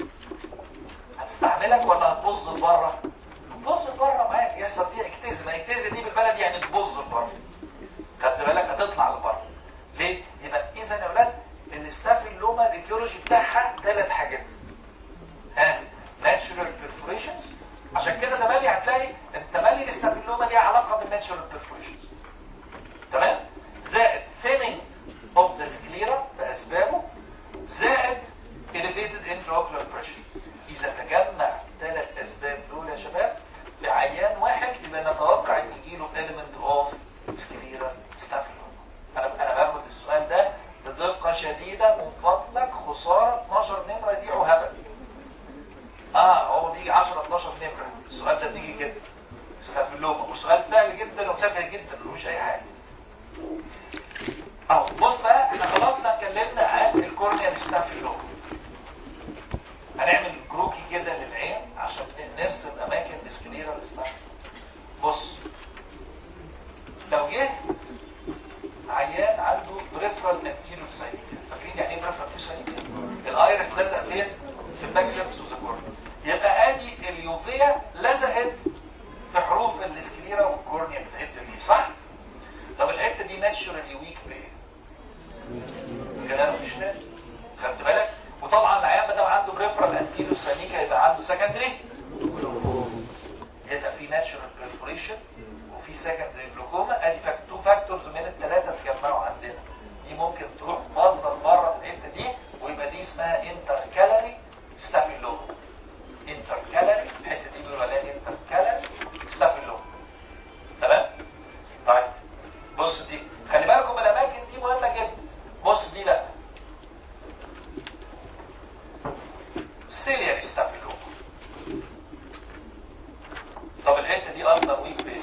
هتستعملك ولا هتبص لبره تبص لبره معاك يحصل فيها اكتيزم الاكتيزم دي بالبلد يعني تبص لبره خدت بالك هتطلع لبره ليه يبقى اذا يا اولاد ان الستافيلوما الايتيولوجي بتاعها ثلاث حاجات ها ناتشورال بيرفوريشنز عشان كده تملي هتلاقي التملي الاستافيلوما ليها علاقه بالناتشورال بيرفوريشنز تمام زائد ثيننج اوف ذا سكليرا باسبابه زائد elevated intraocular pressure اذا تجمع ثلاث اسباب دول يا شباب لعيان واحد يبقى نتوقع ان يجيله element of سكليرا ستافيلوما انا انا باخد السؤال ده بدقه شديده من فضلك خساره 12 نمره دي هبل اه هو بيجي 10 12 نمره السؤال ده بيجي كده ستافيلوما وسؤال سهل جدا وسهل جدا ملوش اي حاجه اهو بص بقى احنا خلصنا اتكلمنا عن الكورنيا ستافيلوما هنعمل كروكي كده للعين عشان نرسم اماكن السكليرا الستافيلوما بص لو جه عيان عنده بريفرال انتيريور ساينيكا فاكرين يعني ايه بريفرال ساينيكا الايرس لازق فين في الباك سيرفس وزاكورن يبقى ادي اليوفيا لزقت في حروف السكليرا والكورنيا في الحته دي صح طب الحته دي ناتشورالي ويك بايه كلام مش ناتشورال خدت بالك وطبعا العيان ما دام عنده بريفرال انتيريور ساينيكا يبقى عنده سكندري يبقى في ناتشورال بريفوريشن وفي سكندري جلوكوما ادي تو فاكتورز من الثلاثه اتجمعوا عندنا دي ممكن تروح مصدر بره في الحته دي ويبقى دي اسمها انتركالري ستافيلوما انتركالري الحته دي بيقولوا عليها انتركالري ستافيلوما تمام طيب بص دي خلي بالكم الاماكن دي مهمه جدا بص دي لا سيلياري ستافيلوما طب الحته دي اصلا ويك بيس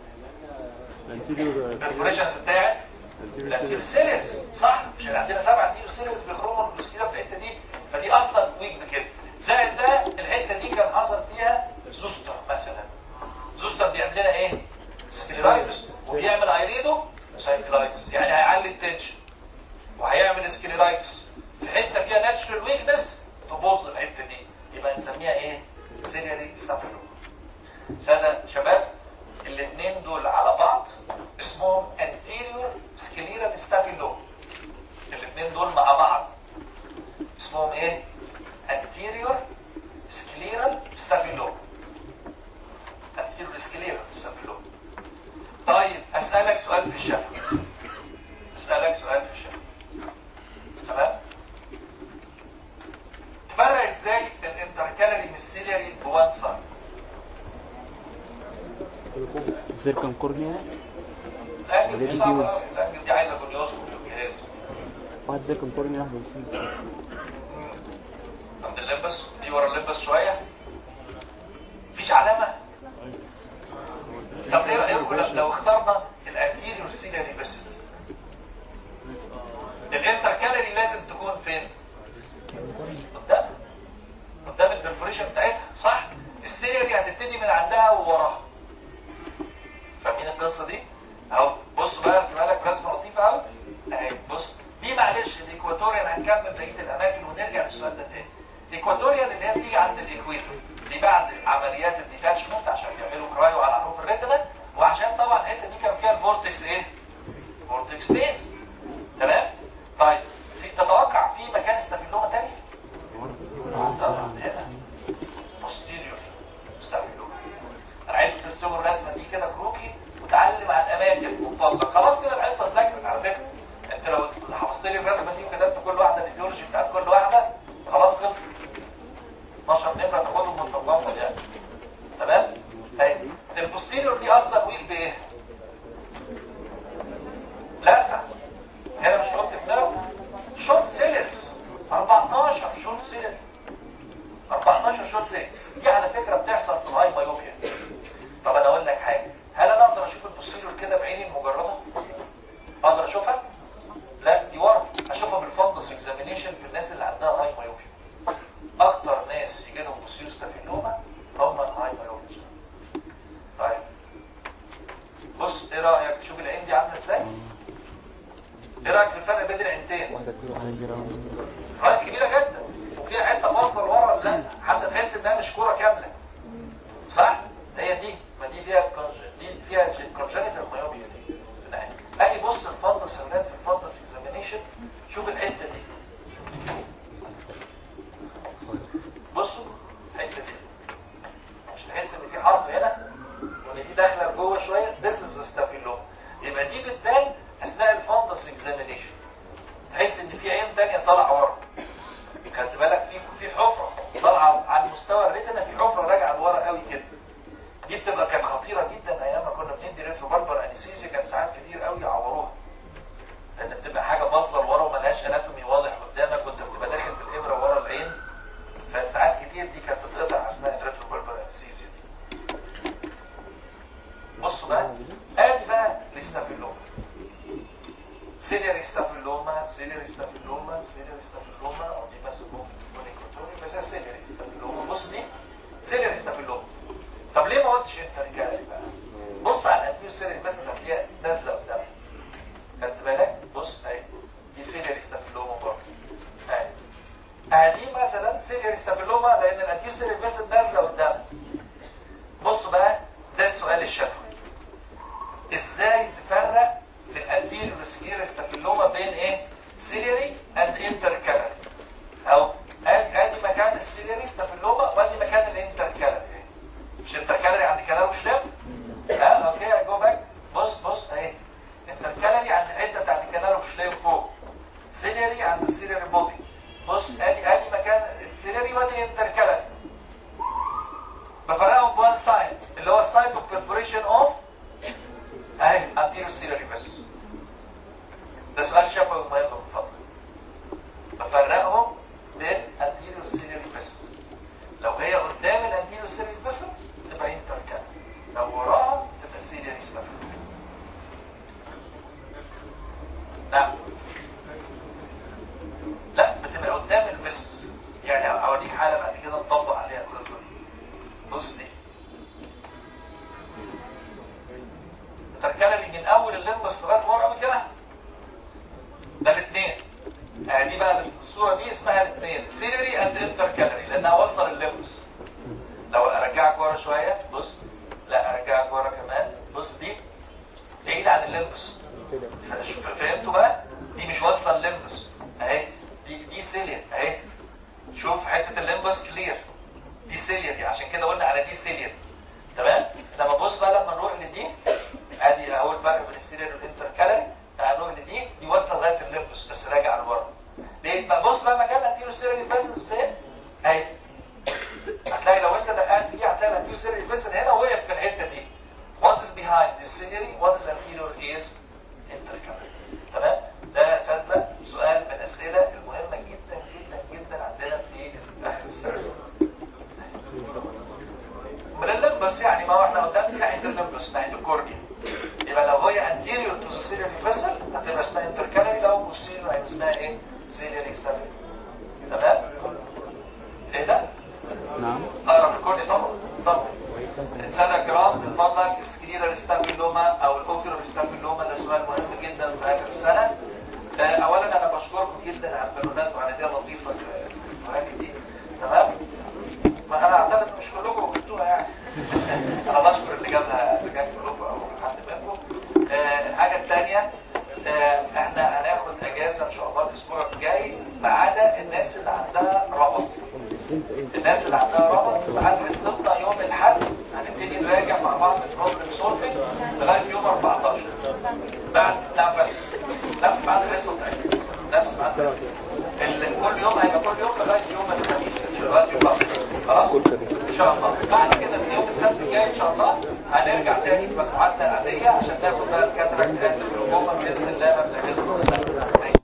البريشنز بتاعت الانتيريور سيلياريس صح مش عندنا سبعه انتيريور سيلياريس بيخرجوا من السكيله في الحته دي فدي اصلا ويك بكده زائد ده الحته دي كان حصل فيها زوستر مثلا زوستر بيعمل لنا ايه سكليرايتس وبيعمل ايريدو سايكلايتس يعني هيعلي التنشن وهيعمل سكليرايتس في حته فيها ناتشرال ويكنس تبوظ الحته دي يبقى نسميها ايه سيلياري ستافيلوما سادة شباب الاثنين دول على بعض اسمهم anterior scleral staphylococcus الاثنين دول مع بعض اسمهم ايه anterior scleral staphylococcus anterior scleral staphylococcus طيب اسالك سؤال في الشفا اسالك سؤال في الشفا تمام تفرق ازاي الانتركالري من السيلياري بوان سايد زركن كورنيا الانجل دي دي صعبه فيوز. أوي. الانجل دي عايزه كونيوسكوب الجهاز واحد زركن كورنيا واحد بس عند اللبس دي ورا اللبس شويه مفيش علامه طب ايه رايكم لو- لو اخترنا الانتيريور سيلياري بس الانتركالري لازم تكون فين قدام قدام البرفوريشن بتاعتها صح السيريا دي هتبتدي من عندها ووراها فاهمين القصه دي اهو بص بقى ارسمها لك رسمه لطيفه قوي اهي بص دي معلش الايكواتوريال هنكمل بقيه الاماكن ونرجع للسؤال ده تاني الايكواتوريال اللي هي بتيجي عند الايكويتور دي بعد عمليات الديتاتشمنت عشان يعملوا كرايو على حروف الريتنا وعشان طبعا الحته دي كان فيها الفورتكس ايه فورتكس تيز تمام طيب في تتوقع في مكان استافيلوما تاني طبعا هنا posterior استافيلوما انا عايز ترسموا الرسمه دي كده كروكي وتعلم على الاماكن وتفضل خلاص كده الحصه اتذاكرت على فكره انت لو حفظت لي الرسمه دي وكتبت كل واحده الايديولوجي بتاعت كل واحده خلاص خلص 12 نمره تاخدهم وانت مغمض يعني تمام اهي البوستيريور دي اصلا ويل بايه لا هنا مش شورت بناو شورت سيلرز 14 شورت سيلرز 14 شورت سيلرز دي على فكره بتحصل في الهاي مايوبيا طب انا اقول لك حاجه هل انا اقدر اشوف البوستيريور كده بعيني المجرده اقدر اشوفها لا دي ورا اشوفها بالفندس اكزامينيشن في الناس اللي عندها هاي مايوبيا اكتر ناس يجي لهم بوستيريور ستافيلوما هم الهاي مايوبيا طيب بص ايه رايك تشوف العين دي عامله ازاي ايه رايك في الفرق بين العينتين واحدة كيلو واحدة جرام راس كبيره جدا وفيها حته باصه لورا ولا لا حتى تحس انها مش كوره كامله صح هي دي ما دي فيها كونج- دي فيها كونجنتال مايوبيا دي نعم. اجي بص الفندس هناك في الفندس اكزامينيشن شوف الحته دي بصوا الحته دي مش تحس ان في حرف هنا وان دي داخله جوه شويه this is the staphyloma يبقى دي بتبان اثناء الفندس اكزامينيشن تحس ان في عين تانية طالعه ورا خدت بالك في في حفره طالعه على مستوى الريتنا في حفره راجعه لورا قوي كده دي بتبقى كانت خطيره جدا ايام ما كنا بندي ريترو بالبر انستيزيا كان ساعات كتير قوي يعوروها لان بتبقى حاجه باصه لورا وملهاش اناتومي واضح قدامك وانت بتبقى داخل بالابره ورا العين فساعات كتير دي كانت بتتقطع اثناء الريترو بالبر انستيزيا دي بصوا بقى ادي بقى الاستافيلوما سيلياري ستافيلوما سيلياري ستافيلوما سيلياري ستافيلوما او دي بس ممكن تكون ايكوتوري بس هي سيلياري ستافيلوما بص دي سيلياري ستافيلوما طب ليه ما قلتش انتركالي بقى بص على الانتيو سيلياري بس هتلاقيها نازله قدام خدت بالك بص اهي دي سيلياري ستافيلوما برضه اهي اهي دي مثلا سيلياري ستافيلوما لان الانتيو سيلياري بس نازله قدام بصوا بقى ده السؤال الشفوي ازاي تفرق في الانتيريور سكير ستافيلوما بين ايه سيليري اند انتركالر او ادي ادي مكان السيليري ستافيلوما وادي مكان الانتركالر مش انتركالري عند كلام وشلم ها اوكي جو باك بص بص اهي انتركالري عند الحته بتاعت الكنال وشلم فوق سيليري عند السيليري بودي بص ادي ادي مكان السيليري وادي الانتركالر بفرقهم بوان سايد اللي هو السايد اوف بيرفوريشن اوف اهي anterior ciliary vessels ده سؤال شفوي مهم من فضلك بفرقهم بين anterior ciliary vessels لو هي قدام ال anterior ciliary vessels تبقى intercalary لو وراها تبقى ciliary staphyloma نعم لا بتبقى قدام الفيسس يعني اوريك حاله بعد كده نطبق عليها القصه دي بص دي تركلري من اول الليمبس لغايه ورا قوي كده ده الاثنين آه دي بقى الصوره دي اسمها الاثنين سيلري اند انتركالري لانها واصله للليمبس لو ارجعك ورا شويه بص لا ارجعك ورا كمان بص دي بعيد عن الليمبس فهمتوا بقى دي مش واصله للليمبس اهي دي دي سيليا اهي شوف حته الليمبس كلير دي سيليا دي عشان كده قلنا على دي سيليا تمام لما بص بقى لما نروح لدي ادي اول فرق بين السيليا والانتركالري تعال نروح لدي دي واصله لغايه الليمبس بس راجع لورا ليه بقى بص بقى مكان الانتيرو سيريال فيسس فين اهي هتلاقي لو انت دققت فيه هتلاقي الانتيرو سيريال فيسس هنا وقف في الحته دي what is behind the ciliary what is anterior is intercalary تمام ده يا اساتذه سؤال من الاسئله المهمه جدا جدا جدا عندنا في اهل السنه من اللمبس يعني ما هو احنا قدام دي ناحيه اللمبس ناحيه الكورنيا يبقى لو هي anterior to the ciliary vessel هتبقى اسمها intercalary لو posterior هيبقى اسمها سيلياري ستابيل تمام ايه ده نعم اقرا في الكورني طبعا طبعا السادة الكرام من فضلك سكليرا ستابيلوما او الاوكيولار ستابيلوما ده سؤال مهم جدا في اخر السنه آه، اولا انا بشكركم جدا على البالونات وعلى الهديه اللطيفه الفواكه دي تمام ما انا اعتقد مش كلكم جبتوها يعني انا بشكر اللي جابها اللي جاب كلكم او حد منكم آه، الحاجه الثانيه احنا هناخد اجازه ان شاء الله الاسبوع الجاي ما عدا الناس اللي عندها ربط الناس اللي عندها ربط بعد حصتنا يوم الاحد هنبتدي نراجع مع بعض البروبلم سولفنج لغايه يوم 14 بعد لا بس نفس بعد الحصه بتاعتنا نفس بعد ال- كل يوم هيبقى كل يوم لغايه يوم الخميس لغايه يوم الأربعاء. خلاص ان شاء الله بعد كده من يوم السبت الجاي ان شاء الله هنرجع تاني بمجموعاتنا العاديه عشان ناخد بقى الكاتراكت اند الجلوكوما باذن الله قبل اجازه السبت